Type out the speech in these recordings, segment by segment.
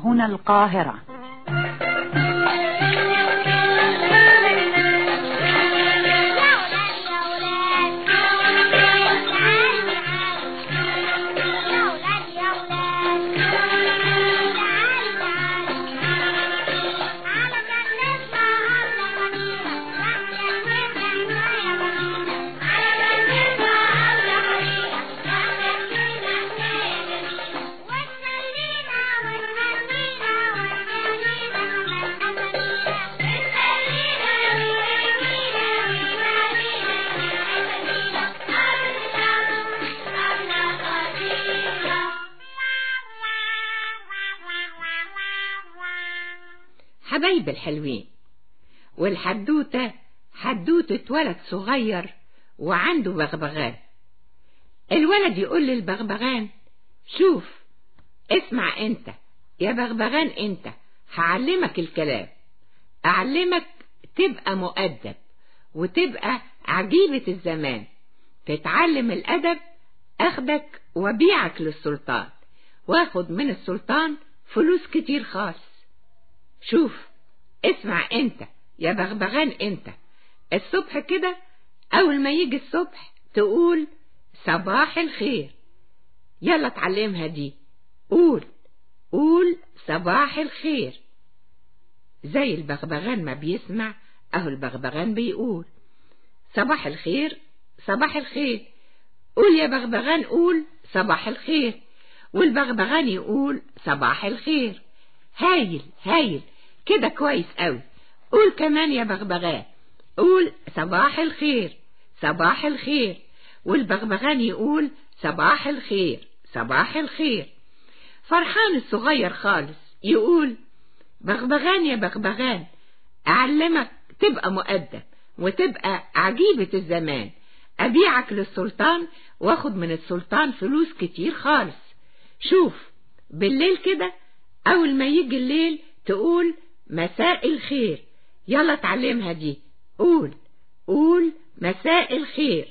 هنا القاهرة حبايب الحلوين والحدوتة حدوتة ولد صغير وعنده بغبغان الولد يقول للبغبغان شوف اسمع انت يا بغبغان انت هعلمك الكلام اعلمك تبقى مؤدب وتبقى عجيبة الزمان تتعلم الادب اخدك وبيعك للسلطان واخد من السلطان فلوس كتير خالص شوف اسمع انت يا بغبغان انت الصبح كده اول ما يجي الصبح تقول صباح الخير يلا اتعلمها دي قول قول صباح الخير زي البغبغان ما بيسمع اهو البغبغان بيقول صباح الخير صباح الخير قول يا بغبغان قول صباح الخير والبغبغان يقول صباح الخير هايل هايل كده كويس قوي قول كمان يا بغبغان قول صباح الخير صباح الخير والبغبغان يقول صباح الخير صباح الخير فرحان الصغير خالص يقول بغبغان يا بغبغان أعلمك تبقى مؤدب وتبقى عجيبة الزمان أبيعك للسلطان واخد من السلطان فلوس كتير خالص شوف بالليل كده أول ما يجي الليل تقول مساء الخير يلا اتعلمها دي قول قول مساء الخير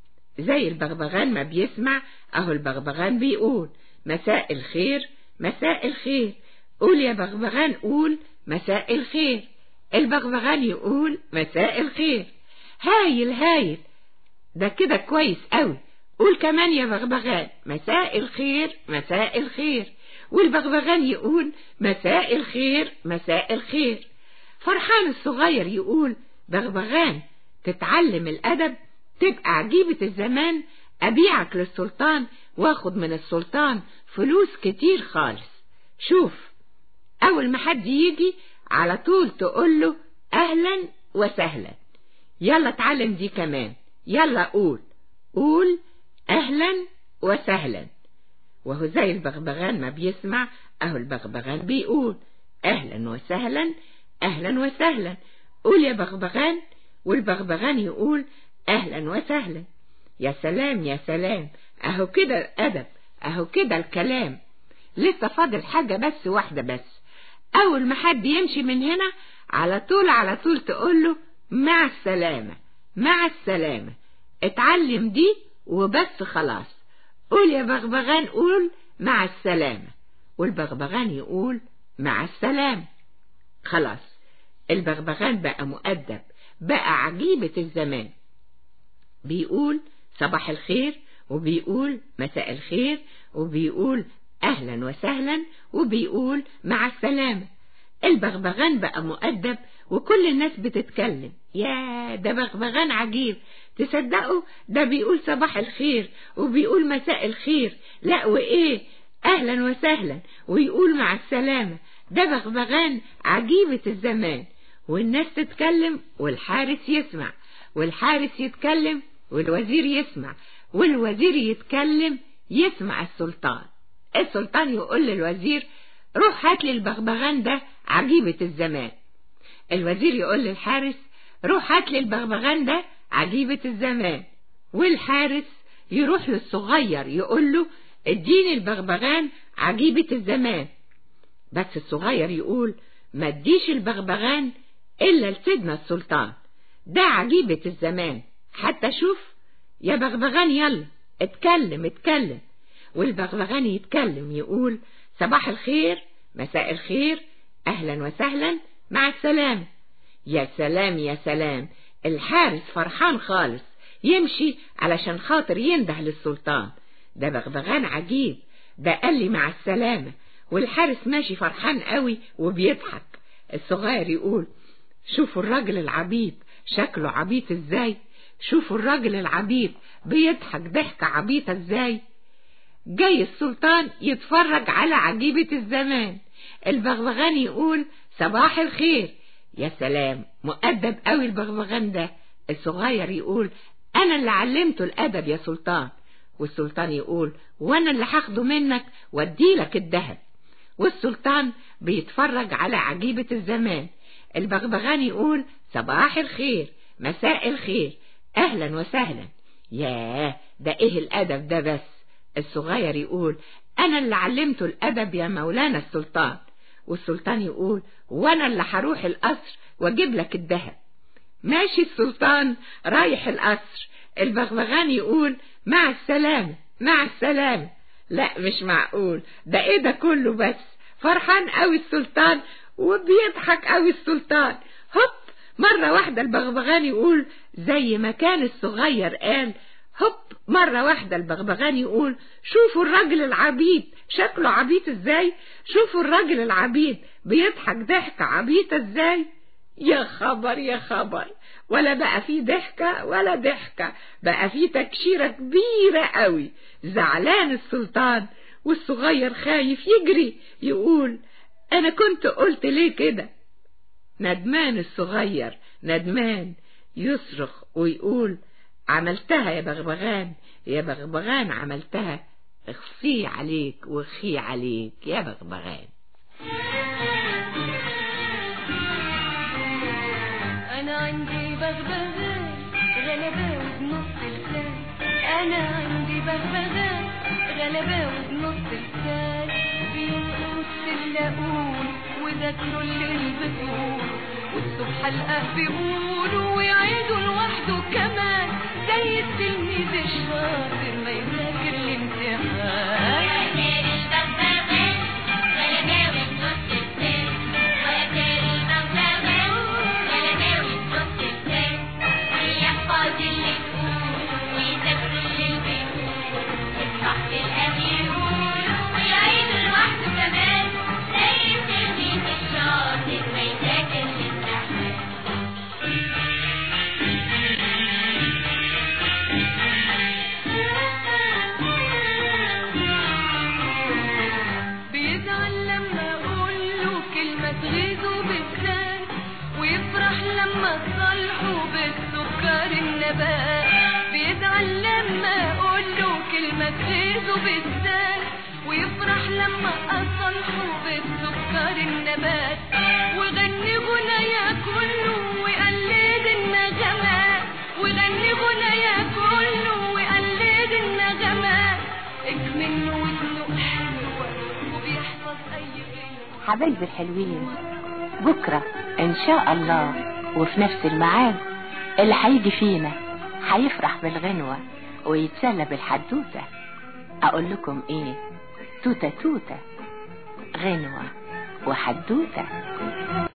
زي البغبغان ما بيسمع اهو البغبغان بيقول مساء الخير مساء الخير قول يا بغبغان قول مساء الخير البغبغان يقول مساء الخير هايل هايل ده كده كويس قوي قول كمان يا بغبغان مساء الخير مساء الخير والبغبغان يقول مساء الخير مساء الخير فرحان الصغير يقول بغبغان تتعلم الأدب تبقى عجيبة الزمان أبيعك للسلطان واخد من السلطان فلوس كتير خالص شوف أول ما حد يجي على طول تقول له أهلا وسهلا يلا اتعلم دي كمان يلا قول قول أهلا وسهلا وهو زي البغبغان ما بيسمع اهو البغبغان بيقول اهلا وسهلا اهلا وسهلا قول يا بغبغان والبغبغان يقول اهلا وسهلا يا سلام يا سلام اهو كده الادب اهو كده الكلام لسه فاضل حاجة بس واحدة بس اول ما حد يمشي من هنا على طول على طول تقول له مع السلامة مع السلامة اتعلم دي وبس خلاص قول يا بغبغان قول مع السلامة والبغبغان يقول مع السلامة خلاص البغبغان بقى مؤدب بقى عجيبة الزمان بيقول صباح الخير وبيقول مساء الخير وبيقول أهلا وسهلا وبيقول مع السلامة البغبغان بقى مؤدب وكل الناس بتتكلم يا ده بغبغان عجيب تصدقوا ده بيقول صباح الخير وبيقول مساء الخير لا وإيه أهلا وسهلا ويقول مع السلامة ده بغبغان عجيبة الزمان والناس تتكلم والحارس يسمع والحارس يتكلم والوزير يسمع والوزير يتكلم يسمع السلطان السلطان يقول للوزير روح هات لي البغبغان ده عجيبة الزمان الوزير يقول للحارس روح هات لي البغبغان ده عجيبة الزمان والحارس يروح للصغير يقول له اديني البغبغان عجيبة الزمان بس الصغير يقول ما اديش البغبغان إلا لسيدنا السلطان ده عجيبة الزمان حتى شوف يا بغبغان يلا اتكلم اتكلم والبغبغان يتكلم يقول صباح الخير مساء الخير أهلا وسهلا مع السلامة يا سلام يا سلام الحارس فرحان خالص يمشي علشان خاطر ينده للسلطان ده بغبغان عجيب ده قال لي مع السلامة والحارس ماشي فرحان قوي وبيضحك الصغير يقول شوفوا الراجل العبيط شكله عبيط ازاي شوفوا الراجل العبيط بيضحك ضحكة عبيطة ازاي جاي السلطان يتفرج على عجيبة الزمان البغبغان يقول صباح الخير يا سلام مؤدب قوي البغبغان ده الصغير يقول انا اللي علمته الادب يا سلطان والسلطان يقول وانا اللي هاخده منك واديلك الذهب والسلطان بيتفرج على عجيبة الزمان البغبغان يقول صباح الخير مساء الخير اهلا وسهلا ياه ده ايه الادب ده بس الصغير يقول انا اللي علمته الادب يا مولانا السلطان والسلطان يقول وانا اللي هروح القصر واجيب لك الذهب ماشي السلطان رايح القصر البغبغان يقول مع السلامة مع السلامة لا مش معقول ده ايه ده كله بس فرحان قوي السلطان وبيضحك قوي السلطان هوب مرة واحدة البغبغان يقول زي ما كان الصغير قال هوب مرة واحدة البغبغان يقول شوفوا الراجل العبيد شكله عبيط ازاي شوفوا الراجل العبيد بيضحك ضحكة عبيطة ازاي يا خبر يا خبر ولا بقى فيه ضحكة ولا ضحكة بقى فيه تكشيرة كبيرة قوي زعلان السلطان والصغير خايف يجري يقول أنا كنت قلت ليه كده ندمان الصغير ندمان يصرخ ويقول عملتها يا بغبغان يا بغبغان عملتها اخفي عليك واخي عليك يا بغبغان أنا عندي بغبغان غلباوي بنص لسان أنا عندي بغبغان غلباوي بنص لسان بينقص اللاقون وذاكروا الليل بتقول والصبح القاه بيقولوا ويعيدوا لوحده كمان زي التلميذ الشاطر ما يذاكر الامتحان بيزعل لما اقول له كلمة تغيظه بلسان ويفرح لما تصالحه بالسكر النبات بيزعل لما اقول له كلمة تغيظه بلسان ويفرح لما اصالحه بالسكر النبات وغني غنايا كله ويقلد النغمات وغني غنايا كله ويقلد النغمات اكمل ودنه حلوة وبيحفظ اي كلمة حبايبي الحلوين بكرة إن شاء الله وفي نفس الميعاد اللي هيجي فينا هيفرح بالغنوة ويتسلى بالحدوتة أقول لكم إيه توتة توتة غنوة وحدوتة